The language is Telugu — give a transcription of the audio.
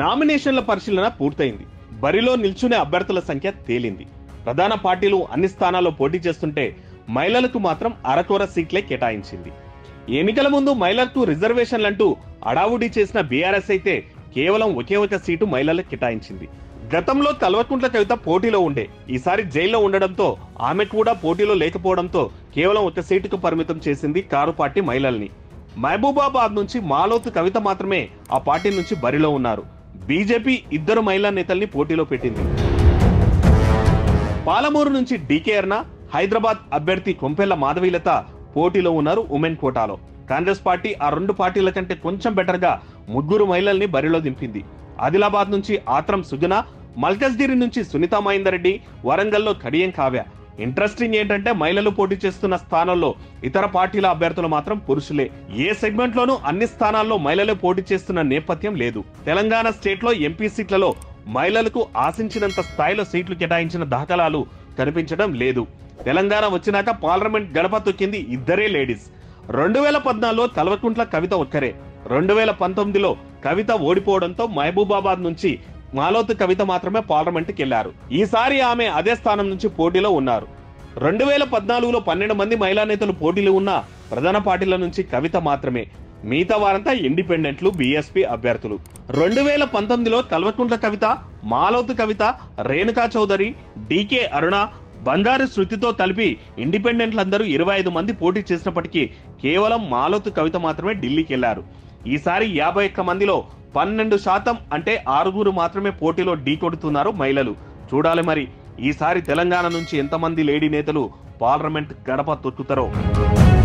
నామినేషన్ల పరిశీలన పూర్తయింది బరిలో నిల్చునే అభ్యర్థుల సంఖ్య తేలింది ప్రధాన పార్టీలు అన్ని స్థానాల్లో పోటీ చేస్తుంటే మహిళలకు మాత్రం అరకొర సీట్లే కేటాయించింది ఎన్నికల ముందు మహిళలకు రిజర్వేషన్లంటూ అడావుడి చేసిన బీఆర్ఎస్ అయితే కేవలం ఒకే ఒక సీటు మహిళలకు కేటాయించింది గతంలో కల్వకుంట్ల కవిత పోటీలో ఉండే ఈసారి జైల్లో ఉండడంతో ఆమె కూడా పోటీలో లేకపోవడంతో కేవలం ఒక సీటుకు పరిమితం చేసింది కారు పార్టీ మహిళల్ని మహబూబాబాద్ నుంచి మాలోతు కవిత మాత్రమే ఆ పార్టీ నుంచి బరిలో ఉన్నారు బీజేపీ ఇద్దరు మహిళా నేతల్ని పోటీలో పెట్టింది పాలమూరు నుంచి డీకే అర్ణ హైదరాబాద్ అభ్యర్థి కొంపెల్ల మాధవీలత పోటీలో ఉన్నారు ఉమెన్ కోటాలో కాంగ్రెస్ పార్టీ ఆ రెండు పార్టీల కంటే కొంచెం బెటర్ గా ముగ్గురు మహిళల్ని బరిలో దింపింది ఆదిలాబాద్ నుంచి ఆత్రం సుజన మల్కజ్గిరి నుంచి సునీత మహేందర్ రెడ్డి వరంగల్లో కడియం కావ్య ఇంట్రెస్టింగ్ ఏంటంటే మహిళలు పోటీ చేస్తున్న స్థానాల్లో ఇతర పార్టీల అభ్యర్థులు మాత్రం పురుషులే ఏ సెగ్మెంట్ లోనూ అన్ని స్థానాల్లో మహిళలే పోటీ చేస్తున్న నేపథ్యం లేదు తెలంగాణ స్టేట్ లో ఎంపీ సీట్లలో మహిళలకు ఆశించినంత స్థాయిలో సీట్లు కేటాయించిన దాఖలాలు కనిపించడం లేదు తెలంగాణ వచ్చినాక పార్లమెంట్ గడప తొక్కింది ఇద్దరే లేడీస్ రెండు వేల పద్నాలుగులో కల్వకుంట్ల కవిత ఒక్కరే రెండు వేల పంతొమ్మిదిలో కవిత ఓడిపోవడంతో మహబూబాబాద్ నుంచి మాలోతు కవిత మాత్రమే పార్లమెంట్కి వెళ్లారు ఈసారి ఆమె అదే స్థానం నుంచి పోటీలో ఉన్నారు రెండు వేల పద్నాలుగులో పన్నెండు మంది మహిళా నేతలు పోటీలో ఉన్న ప్రధాన పార్టీల నుంచి కవిత మాత్రమే మిగతా వారంతా ఇండిపెండెంట్లు బీఎస్పీ అభ్యర్థులు రెండు వేల పంతొమ్మిదిలో కల్వకుంట్ల కవిత మాలోతు కవిత రేణుకా చౌదరి డీకే అరుణ బంగారు శృతితో కలిపి ఇండిపెండెంట్లందరూ ఇరవై ఐదు మంది పోటీ చేసినప్పటికీ కేవలం మాలోతు కవిత మాత్రమే ఢిల్లీకి వెళ్లారు ఈసారి యాభై ఒక్క మందిలో పన్నెండు శాతం అంటే ఆరుగురు మాత్రమే పోటీలో ఢీకొడుతున్నారు మహిళలు చూడాలి మరి ఈసారి తెలంగాణ నుంచి ఎంతమంది లేడీ నేతలు పార్లమెంట్ గడప తొక్కుతారో